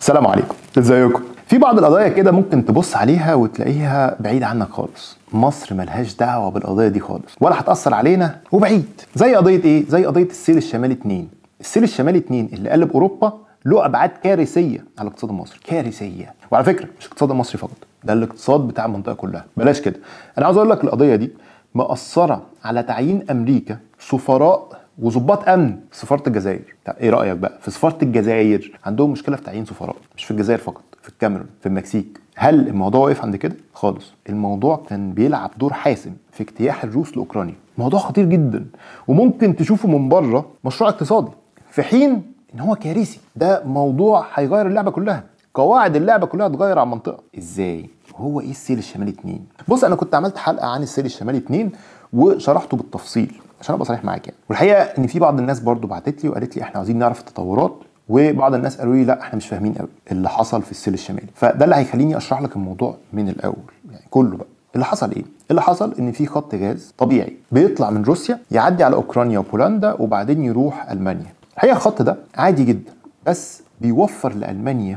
السلام عليكم ازيكم في بعض القضايا كده ممكن تبص عليها وتلاقيها بعيد عنك خالص مصر ملهاش دعوه بالقضيه دي خالص ولا هتاثر علينا وبعيد زي قضيه ايه زي قضيه السيل الشمالي 2 السيل الشمالي 2 اللي قلب اوروبا له ابعاد كارثيه على الاقتصاد المصري كارثيه وعلى فكره مش الاقتصاد المصري فقط ده الاقتصاد بتاع المنطقه كلها بلاش كده انا عاوز اقول لك القضيه دي مأثره على تعيين امريكا سفراء وظباط امن في سفاره الجزائر طب ايه رايك بقى في سفاره الجزائر عندهم مشكله في تعيين سفراء مش في الجزائر فقط في الكاميرون في المكسيك هل الموضوع وقف عند كده خالص الموضوع كان بيلعب دور حاسم في اجتياح الروس لاوكرانيا موضوع خطير جدا وممكن تشوفه من بره مشروع اقتصادي في حين ان هو كارثي ده موضوع هيغير اللعبه كلها قواعد اللعبه كلها هتغير على المنطقه ازاي هو ايه السيل الشمالي 2 بص انا كنت عملت حلقه عن السيل الشمالي 2 وشرحته بالتفصيل عشان ابقى صريح معاك يعني والحقيقه ان في بعض الناس برضو بعتت لي وقالت لي احنا عاوزين نعرف التطورات وبعض الناس قالوا لي لا احنا مش فاهمين قوي اللي حصل في السيل الشمالي فده اللي هيخليني اشرح لك الموضوع من الاول يعني كله بقى اللي حصل ايه اللي حصل ان في خط غاز طبيعي بيطلع من روسيا يعدي على اوكرانيا وبولندا وبعدين يروح المانيا الحقيقه الخط ده عادي جدا بس بيوفر لالمانيا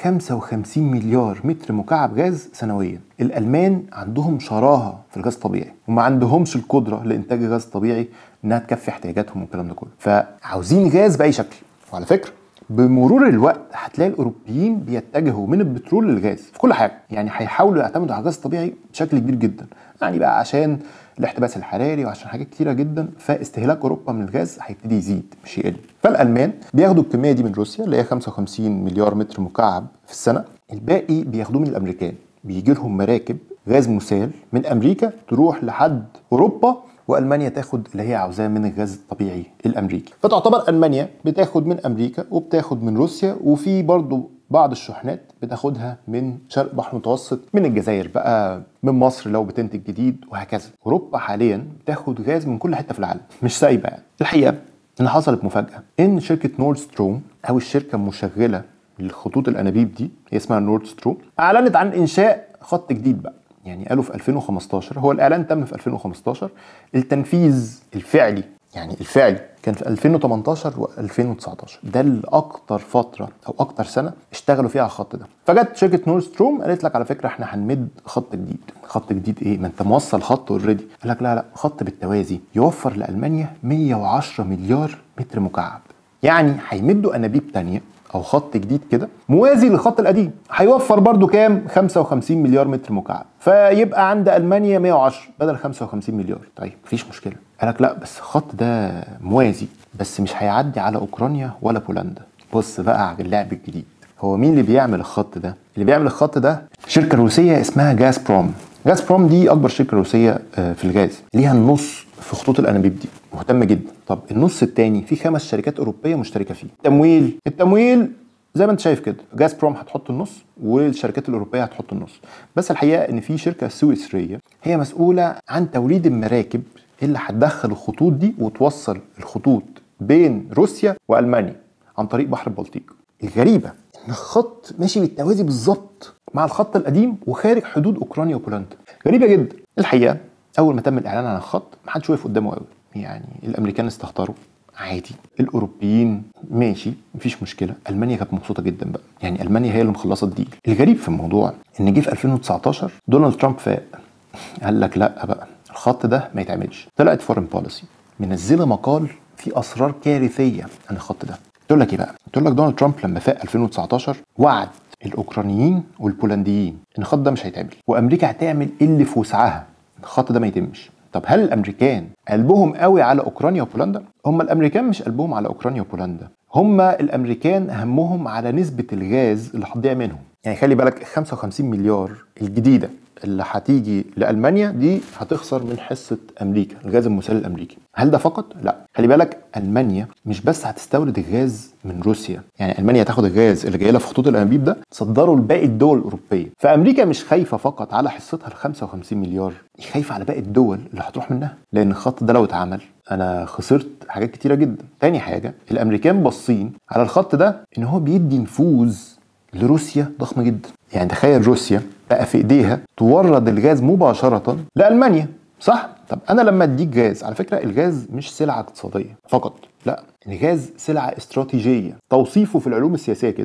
55 مليار متر مكعب غاز سنويا الالمان عندهم شراهه في الغاز الطبيعي وما عندهمش القدره لانتاج غاز طبيعي انها تكفي احتياجاتهم والكلام ده كله فعاوزين غاز باي شكل وعلى فكره بمرور الوقت هتلاقي الاوروبيين بيتجهوا من البترول للغاز في كل حاجه يعني هيحاولوا يعتمدوا على الغاز الطبيعي بشكل كبير جدا يعني بقى عشان الاحتباس الحراري وعشان حاجات كتيره جدا فاستهلاك اوروبا من الغاز هيبتدي يزيد مش يقل فالالمان بياخدوا الكميه دي من روسيا اللي هي 55 مليار متر مكعب في السنه الباقي بياخدوه من الامريكان بيجي لهم مراكب غاز مسال من امريكا تروح لحد اوروبا والمانيا تاخد اللي هي عاوزاه من الغاز الطبيعي الامريكي فتعتبر المانيا بتاخد من امريكا وبتاخد من روسيا وفي برضو بعض الشحنات بتاخدها من شرق البحر المتوسط من الجزائر بقى من مصر لو بتنتج جديد وهكذا اوروبا حاليا بتاخد غاز من كل حته في العالم مش سايبه يعني الحقيقه ان حصلت مفاجاه ان شركه نورد ستروم او الشركه المشغله للخطوط الانابيب دي هي اسمها نورد ستروم اعلنت عن انشاء خط جديد بقى يعني قالوا في 2015 هو الاعلان تم في 2015 التنفيذ الفعلي يعني الفعلي كان في 2018 و2019 ده الاكتر فتره او اكتر سنه اشتغلوا فيها على الخط ده فجت شركه نور ستروم قالت لك على فكره احنا هنمد خط جديد خط جديد ايه ما انت موصل خط اوريدي قال لك لا لا خط بالتوازي يوفر لالمانيا 110 مليار متر مكعب يعني هيمدوا انابيب تانية او خط جديد كده موازي للخط القديم هيوفر برضو كام 55 مليار متر مكعب فيبقى عند المانيا 110 بدل 55 مليار طيب مفيش مشكله قالك لا بس الخط ده موازي بس مش هيعدي على اوكرانيا ولا بولندا بص بقى على اللعب الجديد هو مين اللي بيعمل الخط ده اللي بيعمل الخط ده شركه روسيه اسمها جاز بروم جاز بروم دي اكبر شركه روسيه في الغاز ليها النص في خطوط الانابيب دي مهتمه جدا طب النص التاني في خمس شركات اوروبيه مشتركه فيه التمويل التمويل زي ما انت شايف كده جاز بروم هتحط النص والشركات الاوروبيه هتحط النص بس الحقيقه ان في شركه سويسريه هي مسؤوله عن توريد المراكب اللي هتدخل الخطوط دي وتوصل الخطوط بين روسيا والمانيا عن طريق بحر البلطيق الغريبه ان الخط ماشي بالتوازي بالظبط مع الخط القديم وخارج حدود اوكرانيا وبولندا غريبه جدا الحقيقه اول ما تم الاعلان عن الخط ما حدش وقف قدامه قوي يعني الامريكان استهتروا عادي الاوروبيين ماشي مفيش مشكله المانيا كانت مبسوطه جدا بقى يعني المانيا هي اللي مخلصه الديل الغريب في الموضوع ان جه في 2019 دونالد ترامب فاق قال لك لا بقى الخط ده ما يتعملش طلعت فورن بوليسي منزله مقال فيه اسرار كارثيه عن الخط ده تقول لك ايه بقى تقول لك دونالد ترامب لما فاق 2019 وعد الاوكرانيين والبولنديين ان الخط ده مش هيتعمل وامريكا هتعمل اللي في وسعها الخط ده ما يتمش طب هل الامريكان قلبهم قوي على اوكرانيا وبولندا هم الامريكان مش قلبهم على اوكرانيا وبولندا هم الامريكان همهم على نسبه الغاز اللي هتضيع منهم يعني خلي بالك 55 مليار الجديده اللي هتيجي لالمانيا دي هتخسر من حصه امريكا الغاز المسال الامريكي هل ده فقط لا خلي بالك المانيا مش بس هتستورد الغاز من روسيا يعني المانيا هتاخد الغاز اللي جاي لها في خطوط الانابيب ده تصدره لباقي الدول الاوروبيه فامريكا مش خايفه فقط على حصتها ال 55 مليار خايفه على باقي الدول اللي هتروح منها لان الخط ده لو اتعمل انا خسرت حاجات كتيره جدا تاني حاجه الامريكان باصين على الخط ده ان هو بيدي نفوذ لروسيا ضخم جدا يعني تخيل روسيا بقى في ايديها تورد الغاز مباشره لالمانيا صح طب انا لما اديك غاز على فكره الغاز مش سلعه اقتصاديه فقط لا الغاز سلعه استراتيجيه توصيفه في العلوم السياسيه كده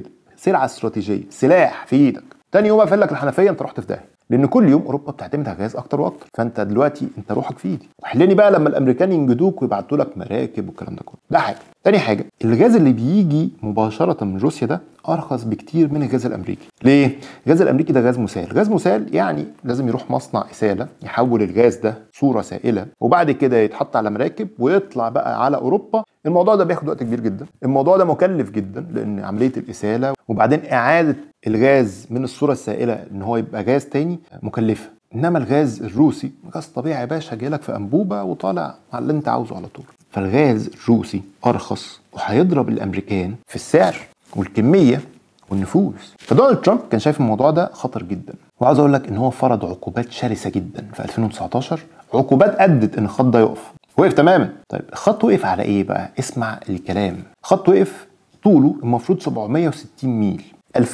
سلعه استراتيجيه سلاح في ايدك تاني يوم اقفل لك الحنفيه انت رحت في داهيه لان كل يوم اوروبا بتعتمد على الغاز اكتر واكتر فانت دلوقتي انت روحك في ايدي وحلني بقى لما الامريكان ينجدوك ويبعتوا لك مراكب والكلام ده كله ده حاجه تاني حاجه الغاز اللي بيجي مباشره من روسيا ده ارخص بكتير من الغاز الامريكي ليه الغاز الامريكي ده غاز مسال غاز مسال يعني لازم يروح مصنع اساله يحول الغاز ده صوره سائله وبعد كده يتحط على مراكب ويطلع بقى على اوروبا الموضوع ده بياخد وقت كبير جدا الموضوع ده مكلف جدا لان عمليه الاساله وبعدين اعاده الغاز من الصوره السائله ان هو يبقى غاز تاني مكلفه انما الغاز الروسي غاز طبيعي يا باشا جايلك في انبوبه وطالع على اللي انت عاوزه على طول فالغاز الروسي ارخص وهيضرب الامريكان في السعر والكميه والنفوذ فدونالد ترامب كان شايف الموضوع ده خطر جدا وعاوز اقول لك ان هو فرض عقوبات شرسه جدا في 2019 عقوبات ادت ان الخط ده يقف وقف تماما طيب الخط وقف على ايه بقى اسمع الكلام الخط وقف طوله المفروض 760 ميل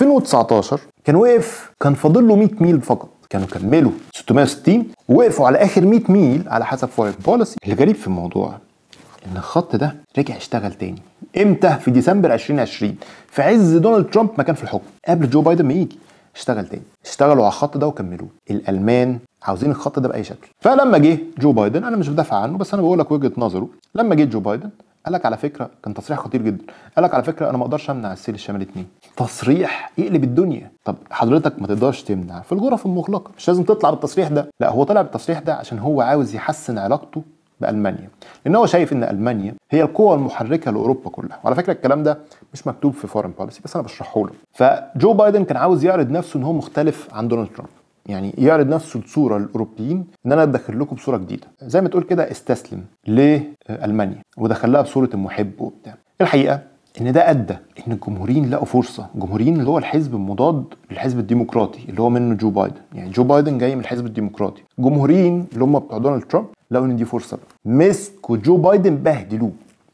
2019 كان وقف كان فاضل له 100 ميل فقط كانوا كملوا 660 ووقفوا على اخر 100 ميل على حسب فورين بوليسي الغريب في الموضوع ان الخط ده رجع اشتغل تاني امتى في ديسمبر 2020 في عز دونالد ترامب ما كان في الحكم قبل جو بايدن ما يجي اشتغل تاني اشتغلوا على الخط ده وكملوه الالمان عاوزين الخط ده باي شكل فلما جه جو بايدن انا مش بدافع عنه بس انا بقول لك وجهه نظره لما جه جو بايدن قال لك على فكره كان تصريح خطير جدا قال لك على فكره انا ما اقدرش امنع السيل الشمالي اتنين تصريح يقلب الدنيا طب حضرتك ما تقدرش تمنع في الغرف المغلقه مش لازم تطلع بالتصريح ده لا هو طلع بالتصريح ده عشان هو عاوز يحسن علاقته بالمانيا لان هو شايف ان المانيا هي القوه المحركه لاوروبا كلها وعلى فكره الكلام ده مش مكتوب في فورن بوليسي بس انا بشرحه له فجو بايدن كان عاوز يعرض نفسه ان هو مختلف عن دونالد ترامب يعني يعرض نفسه بصوره للاوروبيين ان انا ادخل لكم بصوره جديده زي ما تقول كده استسلم لالمانيا ودخلها بصوره المحب وبتاع الحقيقه ان ده ادى ان الجمهوريين لقوا فرصه الجمهوريين اللي هو الحزب المضاد للحزب الديمقراطي اللي هو منه جو بايدن يعني جو بايدن جاي من الحزب الديمقراطي الجمهوريين اللي هم بتوع دونالد ترامب لقوا ان دي فرصه مسكوا جو بايدن بهدلوه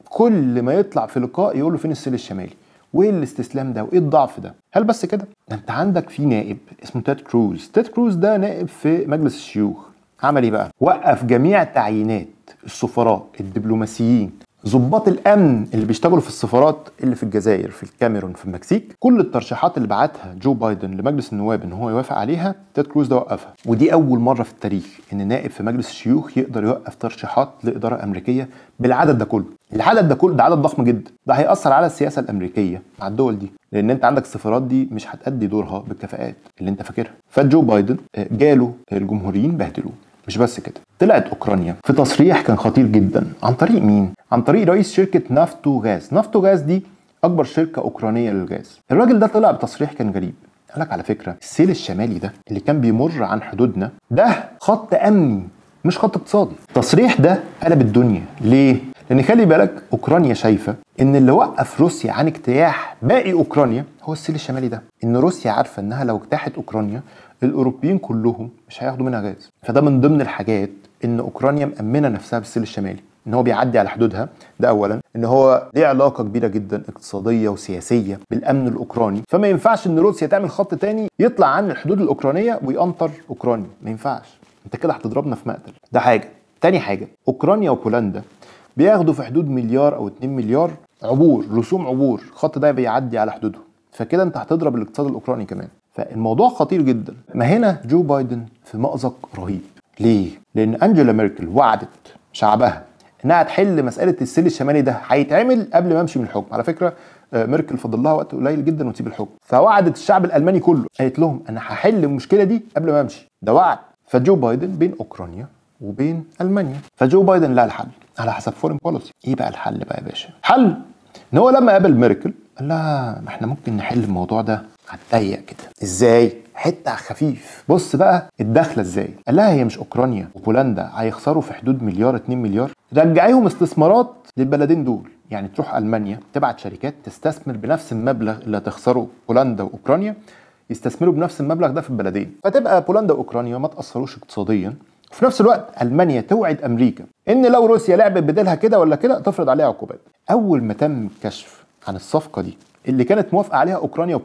كل ما يطلع في لقاء يقول له فين السيل الشمالي وايه الاستسلام ده وايه الضعف ده هل بس كده ده انت عندك في نائب اسمه تيد كروز تيد كروز ده نائب في مجلس الشيوخ عمل ايه بقى وقف جميع تعيينات السفراء الدبلوماسيين ضباط الامن اللي بيشتغلوا في السفارات اللي في الجزائر في الكاميرون في المكسيك كل الترشيحات اللي بعتها جو بايدن لمجلس النواب ان هو يوافق عليها تيد كروز ده وقفها ودي اول مره في التاريخ ان نائب في مجلس الشيوخ يقدر يوقف ترشيحات لاداره امريكيه بالعدد ده كله العدد ده كله ده عدد ضخم جدا ده هيأثر على السياسه الامريكيه مع الدول دي لان انت عندك السفارات دي مش هتأدي دورها بالكفاءات اللي انت فاكرها فجو بايدن جاله الجمهوريين بهدلوه مش بس كده طلعت اوكرانيا في تصريح كان خطير جدا عن طريق مين عن طريق رئيس شركه نافتو غاز نافتو غاز دي اكبر شركه اوكرانيه للغاز الراجل ده طلع بتصريح كان غريب قال لك على فكره السيل الشمالي ده اللي كان بيمر عن حدودنا ده خط امني مش خط اقتصادي التصريح ده قلب الدنيا ليه لان خلي بالك اوكرانيا شايفه ان اللي وقف روسيا عن اجتياح باقي اوكرانيا هو السيل الشمالي ده ان روسيا عارفه انها لو اجتاحت اوكرانيا الاوروبيين كلهم مش هياخدوا منها غاز فده من ضمن الحاجات ان اوكرانيا مامنه نفسها بالسيل الشمالي ان هو بيعدي على حدودها ده اولا ان هو ليه علاقه كبيره جدا اقتصاديه وسياسيه بالامن الاوكراني فما ينفعش ان روسيا تعمل خط تاني يطلع عن الحدود الاوكرانيه وينطر اوكرانيا ما ينفعش انت كده هتضربنا في مقتل ده حاجه تاني حاجه اوكرانيا وبولندا بياخدوا في حدود مليار او 2 مليار عبور رسوم عبور الخط ده بيعدي على حدودهم فكده انت هتضرب الاقتصاد الاوكراني كمان فالموضوع خطير جدا ما هنا جو بايدن في مأزق رهيب ليه؟ لأن أنجيلا ميركل وعدت شعبها إنها تحل مسألة السيل الشمالي ده هيتعمل قبل ما أمشي من الحكم على فكرة ميركل فاضل لها وقت قليل جدا وتسيب الحكم فوعدت الشعب الألماني كله قالت لهم أنا هحل المشكلة دي قبل ما أمشي ده وعد فجو بايدن بين أوكرانيا وبين ألمانيا فجو بايدن لها الحل على حسب فورين بوليسي إيه بقى الحل بقى يا باشا؟ حل إن هو لما قابل ميركل قال لها ما احنا ممكن نحل الموضوع ده على الضيق كده ازاي حته على خفيف بص بقى الدخله ازاي قال لها هي مش اوكرانيا وبولندا هيخسروا في حدود مليار 2 مليار رجعيهم استثمارات للبلدين دول يعني تروح المانيا تبعت شركات تستثمر بنفس المبلغ اللي هتخسره بولندا واوكرانيا يستثمروا بنفس المبلغ ده في البلدين فتبقى بولندا واوكرانيا ما تاثروش اقتصاديا وفي نفس الوقت المانيا توعد امريكا ان لو روسيا لعبت بديلها كده ولا كده تفرض عليها عقوبات اول ما تم الكشف عن الصفقه دي اللي كانت موافقه عليها اوكرانيا وبولندا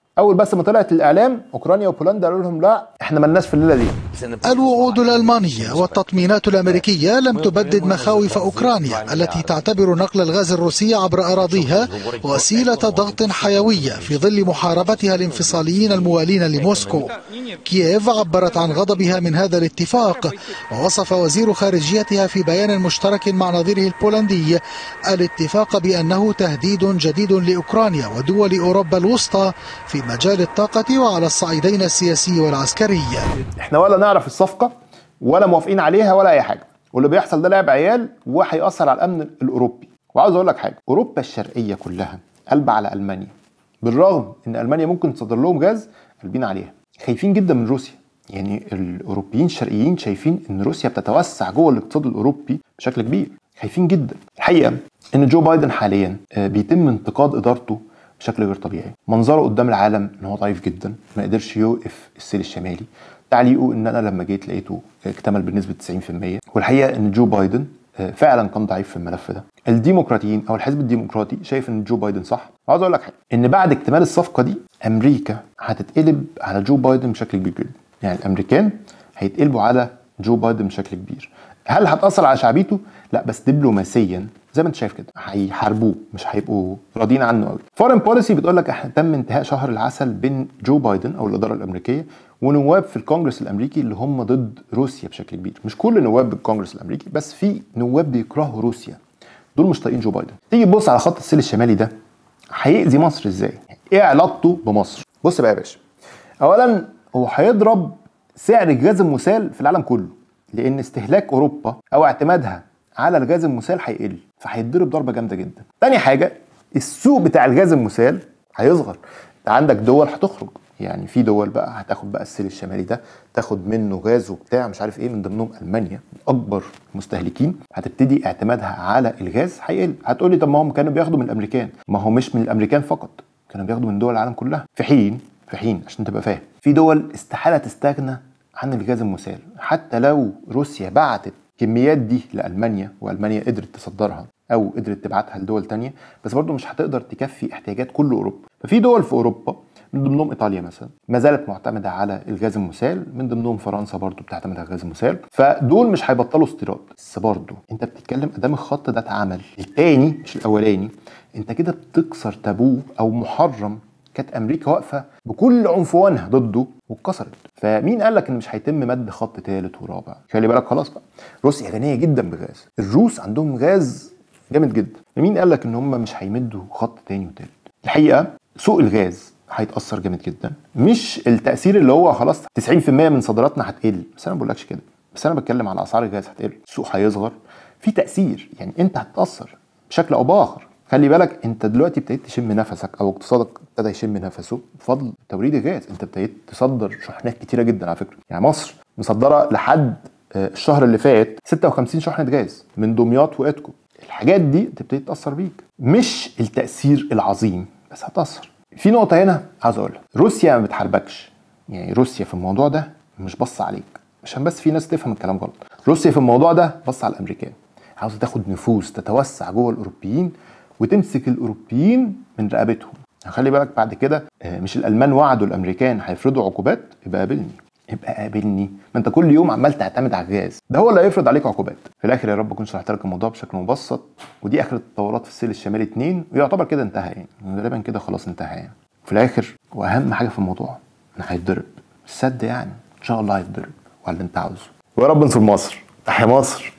اول بس ما طلعت الاعلام اوكرانيا وبولندا قالوا لهم لا احنا ملناش في الليله دي الوعود الألمانية والتطمينات الأمريكية لم تبدد مخاوف أوكرانيا التي تعتبر نقل الغاز الروسي عبر أراضيها وسيلة ضغط حيوية في ظل محاربتها الانفصاليين الموالين لموسكو كييف عبرت عن غضبها من هذا الاتفاق ووصف وزير خارجيتها في بيان مشترك مع نظيره البولندي الاتفاق بأنه تهديد جديد لأوكرانيا ودول أوروبا الوسطى في مجال الطاقة وعلى الصعيدين السياسي والعسكري احنا ولا نعرف الصفقه ولا موافقين عليها ولا اي حاجه واللي بيحصل ده لعب عيال وهيأثر على الامن الاوروبي وعاوز اقول لك حاجه اوروبا الشرقيه كلها قلب على المانيا بالرغم ان المانيا ممكن تصدر لهم غاز قلبين عليها خايفين جدا من روسيا يعني الاوروبيين الشرقيين شايفين ان روسيا بتتوسع جوه الاقتصاد الاوروبي بشكل كبير خايفين جدا الحقيقه ان جو بايدن حاليا آه، بيتم انتقاد ادارته بشكل غير طبيعي منظره قدام العالم ان هو ضعيف جدا ما قدرش يوقف السيل الشمالي تعليقه ان انا لما جيت لقيته اكتمل بنسبه 90% والحقيقه ان جو بايدن آه، فعلا كان ضعيف في الملف ده الديمقراطيين او الحزب الديمقراطي شايف ان جو بايدن صح عاوز اقول لك حاجه ان بعد اكتمال الصفقه دي امريكا هتتقلب على جو بايدن بشكل كبير جدا يعني الامريكان هيتقلبوا على جو بايدن بشكل كبير هل هتاثر على شعبيته لا بس دبلوماسيا زي ما انت شايف كده هيحاربوه مش هيبقوا راضيين عنه قوي فورن بوليسي بتقول لك احنا تم انتهاء شهر العسل بين جو بايدن او الاداره الامريكيه ونواب في الكونجرس الامريكي اللي هم ضد روسيا بشكل كبير مش كل نواب الكونجرس الامريكي بس في نواب بيكرهوا روسيا دول مش طايقين جو بايدن تيجي تبص على خط السيل الشمالي ده هيأذي مصر ازاي ايه علاقته بمصر بص بقى يا باشا اولا هو هيضرب سعر الغاز المسال في العالم كله لان استهلاك اوروبا او اعتمادها على الغاز المسال هيقل فهيتضرب ضربه جامده جدا تاني حاجه السوق بتاع الغاز المسال هيصغر انت عندك دول هتخرج يعني في دول بقى هتاخد بقى السيل الشمالي ده تاخد منه غاز وبتاع مش عارف ايه من ضمنهم المانيا اكبر مستهلكين هتبتدي اعتمادها على الغاز هيقل هتقولي طب ما هم كانوا بياخدوا من الامريكان ما هو مش من الامريكان فقط كانوا بياخدوا من دول العالم كلها في حين في حين عشان تبقى فاهم في دول استحاله تستغنى عن الغاز المسال حتى لو روسيا بعتت الكميات دي لالمانيا والمانيا قدرت تصدرها او قدرت تبعتها لدول تانية بس برضه مش هتقدر تكفي احتياجات كل اوروبا ففي دول في اوروبا من ضمنهم ايطاليا مثلا ما زالت معتمده على الغاز المسال من ضمنهم فرنسا برضه بتعتمد على الغاز المسال فدول مش هيبطلوا استيراد بس برضه انت بتتكلم ادام الخط ده اتعمل التاني مش الاولاني انت كده بتكسر تابوه او محرم كانت امريكا واقفه بكل عنفوانها ضده واتكسرت فمين قال لك ان مش هيتم مد خط ثالث ورابع خلي بالك خلاص بقى روسيا غنيه جدا بغاز الروس عندهم غاز جامد جدا مين قال لك ان هم مش هيمدوا خط تاني وتالت الحقيقه سوق الغاز هيتاثر جامد جدا مش التاثير اللي هو خلاص 90% من صادراتنا هتقل بس انا ما بقولكش كده بس انا بتكلم على اسعار الغاز هتقل السوق هيصغر في تاثير يعني انت هتتاثر بشكل او باخر خلي بالك انت دلوقتي ابتديت تشم نفسك او اقتصادك ابتدى يشم نفسه بفضل توريد الغاز انت ابتديت تصدر شحنات كتيره جدا على فكره يعني مصر مصدره لحد آه، الشهر اللي فات 56 شحنه غاز من دمياط واتكو الحاجات دي تبتدي تاثر بيك مش التاثير العظيم بس هتاثر في نقطه هنا عاوز اقولها روسيا ما بتحاربكش يعني روسيا في الموضوع ده مش بص عليك عشان بس في ناس تفهم الكلام غلط روسيا في الموضوع ده بص على الامريكان عاوزه تاخد نفوذ تتوسع جوه الاوروبيين وتمسك الاوروبيين من رقبتهم خلي بالك بعد كده آه، مش الالمان وعدوا الامريكان هيفرضوا عقوبات يبقى قابلني يبقى قابلني ما انت كل يوم عمال تعتمد على الغاز ده هو اللي هيفرض عليك عقوبات في الاخر يا رب اكون شرحت لك الموضوع بشكل مبسط ودي اخر التطورات في السيل الشمالي 2 ويعتبر كده انتهى يعني غالبا كده خلاص انتهى يعني في الاخر واهم حاجه في الموضوع انه هيتضرب السد يعني ان شاء الله هيتضرب وعلى اللي انت عاوزه ويا رب انصر مصر تحيا مصر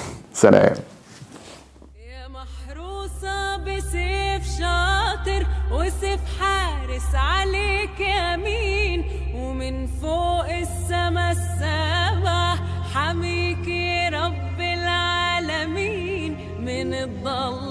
سلام يا محروسة بسيف شاطر وسيف حارس عليك يمين ومن فوق السما السبع حميك يا رب العالمين من الضل